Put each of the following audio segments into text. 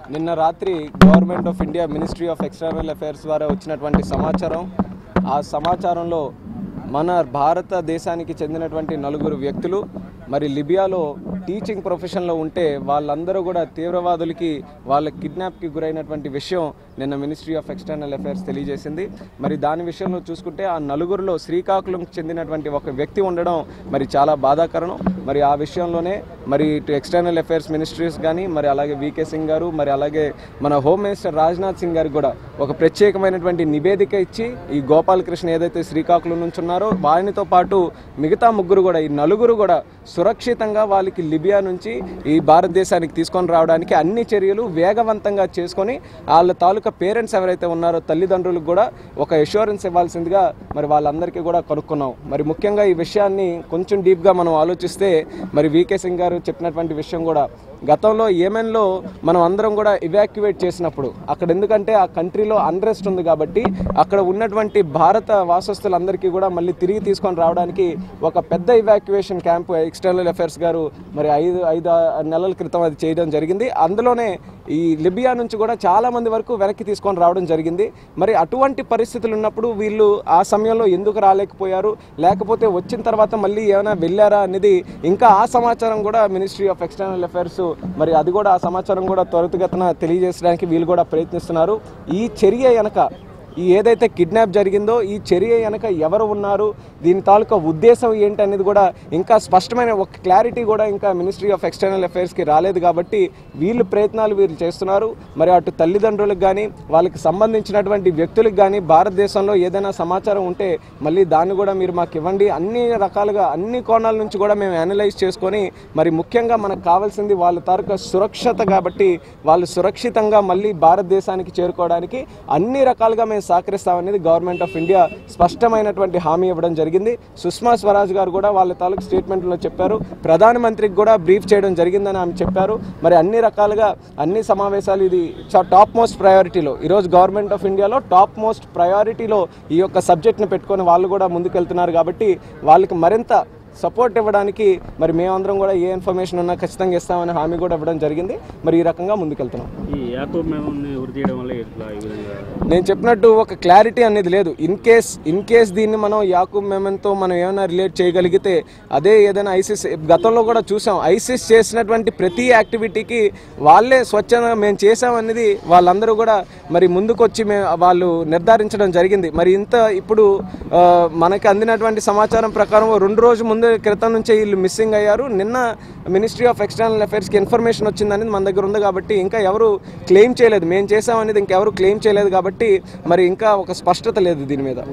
నిన్న రాత్రి government of India ministry of external affairs ద్వారా వచ్చినటువంటి సమాచారం ఆ సమాచారంలో మన భారతదేశానికి చెందినటువంటి నలుగురు వ్యక్తులు మరి లిబియాలో టీచింగ్ ప్రొఫెషన్లో ఉంటే వాళ్ళందరూ కూడా తీవ్రవాదులకి వాళ్ళ కిడ్నాప్కి గురైనటువంటి విషయం నిన్న మినిస్ట్రీ ఆఫ్ ఎక్స్టర్నల్ అఫైర్స్ తెలియజేసింది మరి దాని విషయంలో చూసుకుంటే ఆ నలుగురిలో శ్రీకాకుళంకి చెందినటువంటి ఒక వ్యక్తి ఉండడం మరి చాలా బాధాకరణం మరి ఆ విషయంలోనే మరి ఇటు ఎక్స్టర్నల్ అఫైర్స్ మినిస్ట్రీస్ కానీ మరి అలాగే వికే సింగ్ గారు మరి అలాగే మన హోమ్ మినిస్టర్ రాజ్నాథ్ సింగ్ గారికి కూడా ఒక ప్రత్యేకమైనటువంటి నివేదిక ఇచ్చి ఈ గోపాలకృష్ణ ఏదైతే శ్రీకాకుళం నుంచి ఉన్నారో వారినితో పాటు మిగతా ముగ్గురు కూడా ఈ నలుగురు కూడా సురక్షితంగా వాళ్ళకి లిబియా నుంచి ఈ భారతదేశానికి తీసుకొని రావడానికి అన్ని చర్యలు వేగవంతంగా చేసుకొని వాళ్ళ తాలూకా పేరెంట్స్ ఎవరైతే ఉన్నారో తల్లిదండ్రులకు కూడా ఒక అష్యూరెన్స్ ఇవ్వాల్సిందిగా మరి వాళ్ళందరికీ కూడా కనుక్కున్నాం మరి ముఖ్యంగా ఈ విషయాన్ని కొంచెం డీప్గా మనం ఆలోచిస్తే మరి వికే సింగ్ గారు చెప్పినటువంటి విషయం కూడా గతంలో ఏమెన్లో మనం అందరం కూడా ఇవాక్యువేట్ చేసినప్పుడు అక్కడ ఎందుకంటే ఆ కంట్రీలో అన్రెస్ట్ ఉంది కాబట్టి అక్కడ ఉన్నటువంటి భారత వాసస్తులందరికీ కూడా మళ్ళీ తిరిగి తీసుకొని రావడానికి ఒక పెద్ద ఇవాక్యువేషన్ క్యాంప్ ఎక్స్టర్నల్ అఫైర్స్ గారు మరి ఐదు ఐదు ఆరు నెలల క్రితం అది చేయడం జరిగింది అందులోనే ఈ లిబియా నుంచి కూడా చాలా మంది వరకు వెనక్కి తీసుకొని రావడం జరిగింది మరి అటువంటి పరిస్థితులు ఉన్నప్పుడు వీళ్ళు ఆ సమయంలో ఎందుకు రాలేకపోయారు లేకపోతే వచ్చిన తర్వాత మళ్ళీ ఏమైనా వెళ్ళారా అనేది ఇంకా ఆ సమాచారం కూడా మినిస్ట్రీ ఆఫ్ ఎక్స్టర్నల్ అఫైర్స్ మరి అది కూడా ఆ సమాచారం కూడా త్వరితగతిన తెలియజేసడానికి వీళ్ళు కూడా ప్రయత్నిస్తున్నారు ఈ చర్య వెనక ఈ ఏదైతే కిడ్నాప్ జరిగిందో ఈ చర్య వెనక ఎవరు ఉన్నారు దీని తాలూకా ఉద్దేశం ఏంటి అనేది కూడా ఇంకా స్పష్టమైన ఒక క్లారిటీ కూడా ఇంకా మినిస్ట్రీ ఆఫ్ ఎక్స్టర్నల్ అఫైర్స్కి రాలేదు కాబట్టి వీళ్ళు ప్రయత్నాలు వీళ్ళు చేస్తున్నారు మరి అటు తల్లిదండ్రులకు కానీ వాళ్ళకి సంబంధించినటువంటి వ్యక్తులకు కానీ భారతదేశంలో ఏదైనా సమాచారం ఉంటే మళ్ళీ దాన్ని కూడా మీరు మాకు ఇవ్వండి అన్ని రకాలుగా అన్ని కోణాల నుంచి కూడా మేము అనలైజ్ చేసుకొని మరి ముఖ్యంగా మనకు కావాల్సింది వాళ్ళ తాలూకా సురక్షత కాబట్టి వాళ్ళు సురక్షితంగా మళ్ళీ భారతదేశానికి చేరుకోవడానికి అన్ని రకాలుగా మేము సహకరిస్తామనేది గవర్నమెంట్ ఆఫ్ ఇండియా స్పష్టమైనటువంటి హామీ ఇవ్వడం జరిగింది సుష్మా స్వరాజ్ గారు కూడా వాళ్ళ తాలూకు స్టేట్మెంట్లో చెప్పారు ప్రధానమంత్రికి కూడా బ్రీఫ్ చేయడం జరిగిందని ఆమె చెప్పారు మరి అన్ని రకాలుగా అన్ని సమావేశాలు ఇది చా- టాప్ మోస్ట్ ప్రయారిటీలో ఈరోజు గవర్నమెంట్ ఆఫ్ ఇండియాలో టాప్ మోస్ట్ ప్రయారిటీలో ఈ యొక్క సబ్జెక్ట్ని పెట్టుకొని వాళ్ళు కూడా ముందుకెళ్తున్నారు కాబట్టి వాళ్ళకి మరింత సపోర్ట్ ఇవ్వడానికి మరి మేమందరం కూడా ఏ ఇన్ఫర్మేషన్ ఉన్నా ఖచ్చితంగా ఇస్తామని హామీ కూడా ఇవ్వడం జరిగింది మరి ఈ రకంగా ముందుకెళ్తున్నాం ఈ యాకోబ్ మేమని వృద్ధి చేయడం వల్ల ఇట్లా ఈ విధంగా నేను చెప్పినట్టు ఒక క్లారిటీ అనేది లేదు ఇన్ కేస్ ఇన్ కేస్ దీన్ని మనం యాకూబ్ మెమన్తో మనం ఏమైనా రిలేట్ చేయగలిగితే అదే ఏదైనా ఐసిస్ గతంలో కూడా చూసాం ఐసిస్ చేసినటువంటి ప్రతి యాక్టివిటీకి వాళ్ళే స్వచ్ఛంగా మేము చేసామనేది వాళ్ళందరూ కూడా మరి ముందుకొచ్చి మే వాళ్ళు నిర్ధారించడం జరిగింది మరి ఇంత ఇప్పుడు ఆ, మనకి అందినటువంటి సమాచారం ప్రకారం ఓ రెండు రోజు ముందు క్రితం నుంచే వీళ్ళు మిస్సింగ్ అయ్యారు నిన్న మినిస్ట్రీ ఆఫ్ ఎక్స్టర్నల్ అఫైర్స్కి ఇన్ఫర్మేషన్ వచ్చిందనేది మన దగ్గర ఉంది కాబట్టి ఇంకా ఎవరు క్లెయిమ్ చేయలేదు మేము చేసామనేది ఇంకెవరు క్లెయిమ్ చేయలేదు కాబట్టి మరి ఇంకా ఒక స్పష్టత లేదు దీని మీద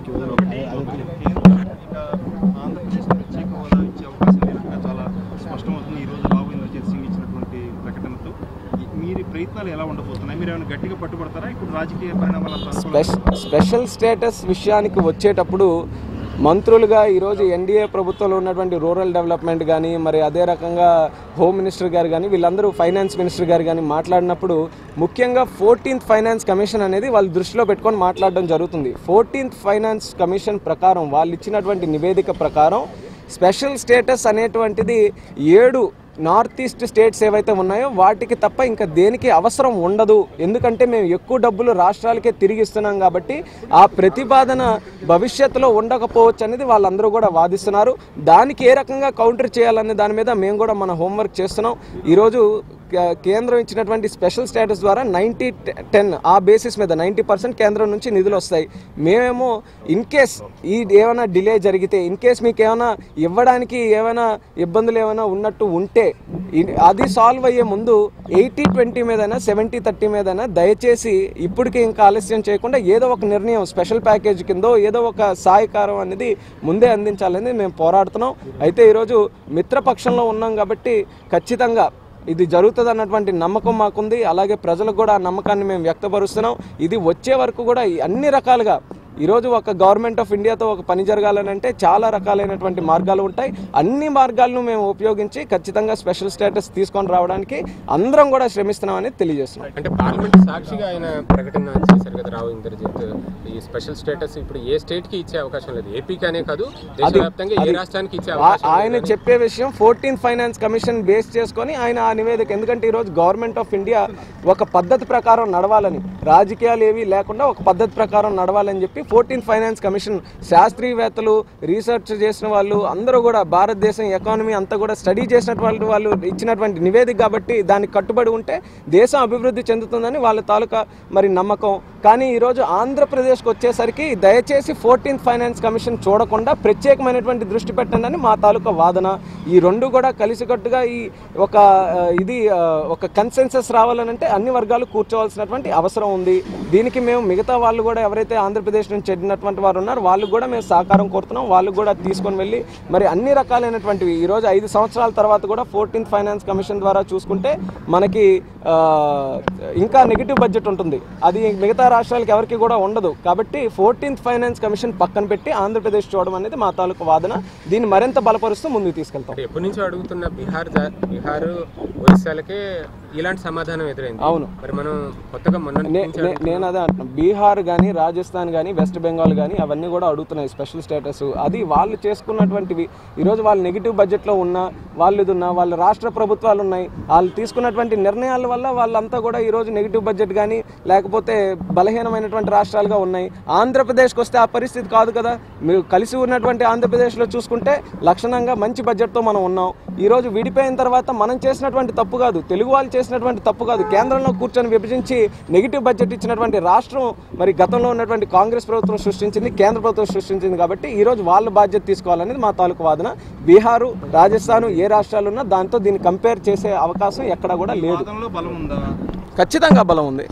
ఆంధ్రప్రదేశ్ ప్రత్యేక హోదా ఇచ్చే అవకాశం లేనట్టుగా చాలా స్పష్టమవుతుంది ఈ రోజు బాబు ఇంద్రజిత్ సింగ్ ఇచ్చినటువంటి ప్రకటనతో ఈ- మీరు ప్రయత్నాలు ఎలా ఉండబోతున్నాయి మీరు ఏమైనా గట్టిగా పట్టుబడతారా ఇప్పుడు రాజకీయ పరిణామాల స్పెష స్పెషల్ స్టేటస్ విషయానికి వచ్చేటప్పుడు మంత్రులుగా ఈరోజు ఎన్డీఏ ప్రభుత్వంలో ఉన్నటువంటి రూరల్ డెవలప్మెంట్ కానీ మరి అదే రకంగా హోమ్ మినిస్టర్ గారు కానీ వీళ్ళందరూ ఫైనాన్స్ మినిస్టర్ గారు కానీ మాట్లాడినప్పుడు ముఖ్యంగా ఫోర్టీన్త్ ఫైనాన్స్ కమిషన్ అనేది వాళ్ళు దృష్టిలో పెట్టుకొని మాట్లాడడం జరుగుతుంది ఫోర్టీన్త్ ఫైనాన్స్ కమిషన్ ప్రకారం వాళ్ళు ఇచ్చినటువంటి నివేదిక ప్రకారం స్పెషల్ స్టేటస్ అనేటువంటిది ఏడు నార్త్ ఈస్ట్ స్టేట్స్ ఏవైతే ఉన్నాయో వాటికి తప్ప ఇంకా దేనికి అవసరం ఉండదు ఎందుకంటే మేము ఎక్కువ డబ్బులు రాష్ట్రాలకే తిరిగి ఇస్తున్నాం కాబట్టి ఆ ప్రతిపాదన భవిష్యత్తులో ఉండకపోవచ్చు అనేది వాళ్ళందరూ కూడా వాదిస్తున్నారు దానికి ఏ రకంగా కౌంటర్ చేయాలనే దాని మీద మేము కూడా మన హోంవర్క్ చేస్తున్నాం ఈరోజు కే- కేంద్రం ఇచ్చినటువంటి స్పెషల్ స్టేటస్ ద్వారా నైంటీ టెన్ ఆ బేసిస్ మీద నైంటీ పర్సెంట్ కేంద్రం నుంచి నిధులు వస్తాయి మేమేమో ఇన్ కేస్ ఈ ఏమైనా డిలే జరిగితే ఇన్ కేస్ మీకు ఏమైనా ఇవ్వడానికి ఏమైనా ఇబ్బందులు ఏమైనా ఉన్నట్టు ఉంటే ఇ- అది సాల్వ్ అయ్యే ముందు ఎయిటీ ట్వంటీ మీదైనా సెవెంటీ థర్టీ మీదైనా దయచేసి ఇప్పటికి ఇంకా ఆలస్యం చేయకుండా ఏదో ఒక నిర్ణయం స్పెషల్ ప్యాకేజ్ కిందో ఏదో ఒక సహాయకారం అనేది ముందే అందించాలని మేము పోరాడుతున్నాం అయితే ఈరోజు మిత్రపక్షంలో ఉన్నాం కాబట్టి ఖచ్చితంగా ఇది జరుగుతుంది అన్నటువంటి నమ్మకం మాకుంది అలాగే ప్రజలకు కూడా ఆ నమ్మకాన్ని మేము వ్యక్తపరుస్తున్నాం ఇది వచ్చే వరకు కూడా ఈ అన్ని రకాలుగా ఈరోజు ఒక గవర్నమెంట్ ఆఫ్ ఇండియాతో ఒక పని జరగాలనంటే చాలా రకాలైనటువంటి మార్గాలు ఉంటాయి అన్ని మార్గాలను మేము ఉపయోగించి ఖచ్చితంగా స్పెషల్ స్టేటస్ తీసుకొని రావడానికి అందరం కూడా శ్రమిస్తున్నామని తెలియజేస్తున్నాం అంటే పార్లమెంట్ సాక్షిగా ఆయన ప్రకటన చేశారు కదా రావు ఇంద్రజిత్ ఈ స్పెషల్ స్టేటస్ ఇప్పుడు ఏ స్టేట్ కి ఇచ్చే అవకాశం లేదు ఏపీకి అనే కాదు దేశవ్యాప్తంగా ఏ రాష్ట్రానికి ఇచ్చే ఆ- అవకాశం ఆయన లేదు. చెప్పే విషయం ఫోర్టీన్ ఫైనాన్స్ కమిషన్ బేస్ చేసుకొని ఆయన ఆ నివేదిక ఎందుకంటే ఈరోజు గవర్నమెంట్ ఆఫ్ ఇండియా ఒక పద్ధతి ప్రకారం నడవాలని రాజకీయాలు ఏవి లేకుండా ఒక పద్ధతి ప్రకారం నడవాలని చెప్పి ఫోర్టీన్ ఫైనాన్స్ కమిషన్ శాస్త్రీయవేత్తలు రీసెర్చ్ చేసిన వాళ్ళు అందరూ కూడా భారతదేశం ఎకానమీ అంతా కూడా స్టడీ చేసినటువంటి వాళ్ళు ఇచ్చినటువంటి నివేదిక కాబట్టి దానికి కట్టుబడి ఉంటే దేశం అభివృద్ధి చెందుతుందని వాళ్ళ తాలూకా మరి నమ్మకం కానీ ఈరోజు ఆంధ్రప్రదేశ్కి వచ్చేసరికి దయచేసి ఫోర్టీన్త్ ఫైనాన్స్ కమిషన్ చూడకుండా ప్రత్యేకమైనటువంటి దృష్టి పెట్టండి అని మా తాలూకా వాదన ఈ రెండు కూడా కలిసికట్టుగా ఈ ఒక ఆ, ఇది ఆ, ఒక కన్సెన్సస్ రావాలనంటే అన్ని వర్గాలు కూర్చోవాల్సినటువంటి అవసరం ఉంది దీనికి మేము మిగతా వాళ్ళు కూడా ఎవరైతే ఆంధ్రప్రదేశ్ నుంచి చెందినటువంటి వారు ఉన్నారో వాళ్ళు కూడా మేము సహకారం కోరుతున్నాం వాళ్ళు కూడా తీసుకొని వెళ్ళి మరి అన్ని రకాలైనటువంటివి ఈరోజు ఐదు సంవత్సరాల తర్వాత కూడా ఫోర్టీన్త్ ఫైనాన్స్ కమిషన్ ద్వారా చూసుకుంటే మనకి ఆ, ఇంకా నెగిటివ్ బడ్జెట్ ఉంటుంది అది మిగతా రాష్ట్రాలకు ఎవరికి కూడా ఉండదు కాబట్టి ఫోర్టీన్త్ ఫైనాన్స్ కమిషన్ పక్కన పెట్టి ఆంధ్రప్రదేశ్ చూడడం అనేది మా తాలూకు వాదన దీన్ని మరింత బలపరుస్తూ ముందుకు తీసుకెళ్తాం అంటే ఎప్పటి నుంచో అడుగుతున్న బీహార్ జా- బీహార్ ఒరిస్సాలకే ఇలాంటి సమాధానం ఎదురైంది అవును. మరి మనం కొత్తగా మొన్న నే- నుంచి నే- నేను అదే అంటున్నాను బీహార్ కానీ రాజస్థాన్ కానీ వెస్ట్ బెంగాల్ కానీ అవన్నీ కూడా అడుగుతున్నాయి స్పెషల్ స్టేటస్ అది వాళ్ళు చేసుకున్నటువంటివి ఈరోజు వాళ్ళు నెగిటివ్ బడ్జెట్లో ఉన్నా వాళ్ళు ఇది ఉన్నా వాళ్ళ రాష్ట్ర ప్రభుత్వాలు ఉన్నాయి వాళ్ళు తీసుకున్నటువంటి నిర్ణయాల వల్ల వాళ్ళంతా కూడా ఈరోజు నెగిటివ్ బడ్జెట్ కానీ లేకపోతే బలహీనమైనటువంటి రాష్ట్రాలుగా ఉన్నాయి ఆంధ్రప్రదేశ్కి వస్తే ఆ పరిస్థితి కాదు కదా మీరు కలిసి ఉన్నటువంటి ఆంధ్రప్రదేశ్లో చూసుకుంటే లక్షణంగా మంచి బడ్జెట్తో మనం ఉన్నాం ఈరోజు విడిపోయిన తర్వాత మనం చేసినటువంటి తప్పు కాదు తెలుగు వాళ్ళు చేసినటువంటి తప్పు కాదు కేంద్రంలో కూర్చొని విభజించి నెగిటివ్ బడ్జెట్ ఇచ్చినటువంటి రాష్ట్రం మరి గతంలో ఉన్నటువంటి కాంగ్రెస్ ప్రభుత్వం సృష్టించింది కేంద్ర ప్రభుత్వం సృష్టించింది కాబట్టి ఈరోజు వాళ్ళు బాధ్యత తీసుకోవాలనేది మా తాలూకు వాదన బీహారు రాజస్థాన్ ఏ రాష్ట్రాలు ఉన్నా దాంతో దీన్ని కంపేర్ చేసే అవకాశం ఎక్కడా కూడా లేదు వాదనలో బలం ఉందా ఖచ్చితంగా బలం ఉంది